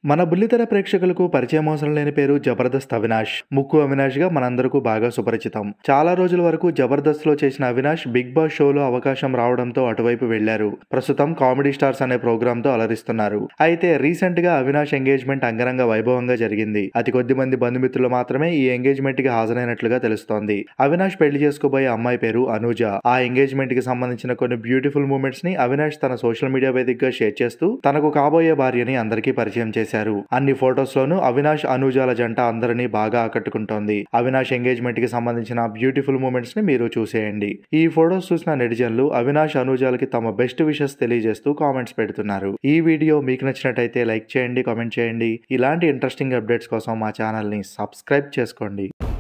మన బుల్లితెర ప్రేక్షకులకు పరిచయం అవసరం లేని పేరు జబర్దస్త్ అవినాష్ ముక్కు అవినాష్ గా మనందరకు బాగా సుపరిచితం చాలా రోజుల వరకు జబర్దస్త్ లో చేసిన అవినాష్ బిగ్ బాస్ షోలో అవకాశం రావడంతో అటువైపు వెళ్లారు ప్రస్తుతం కామెడీ స్టార్స్ అనే ప్రోగ్రామ్ తో అలరిస్తున్నారు అయితే రీసెంట్ గా అవినాష్ ఎంగేజ్మెంట్ అంగరంగ వైభవంగా జరిగింది అతి కొద్ది మంది బంధుమిత్రులు మాత్రమే ఈ ఎంగేజ్మెంట్ కి హాజరైనట్లుగా తెలుస్తోంది అవినాష్ పెళ్లి చేసుకోబోయే అమ్మాయి పేరు అనూజ ఆ ఎంగేజ్మెంట్ కి సంబంధించిన కొన్ని బ్యూటిఫుల్ మూమెంట్స్ ని అవినాష్ తన సోషల్ మీడియా వేదికగా షేర్ చేస్తూ తనకు కాబోయే భార్యని అందరికీ పరిచయం చేశారు అన్ని ఫొటోస్ లోనూ అవినాష్ అనూజాల జంట అందరినీ బాగా ఆకట్టుకుంటోంది అవినాష్ ఎంగేజ్మెంట్ కి సంబంధించిన బ్యూటిఫుల్ మూమెంట్స్ ని మీరు చూసేయండి ఈ ఫొటోస్ చూసిన నెటిజన్లు అవినాష్ అనూజాలకి తమ బెస్ట్ విషెస్ తెలియజేస్తూ కామెంట్స్ పెడుతున్నారు ఈ వీడియో మీకు నచ్చినట్టయితే లైక్ చేయండి కామెంట్ చేయండి ఇలాంటి ఇంట్రెస్టింగ్ అప్డేట్స్ కోసం మా ఛానల్ ని సబ్స్క్రైబ్ చేసుకోండి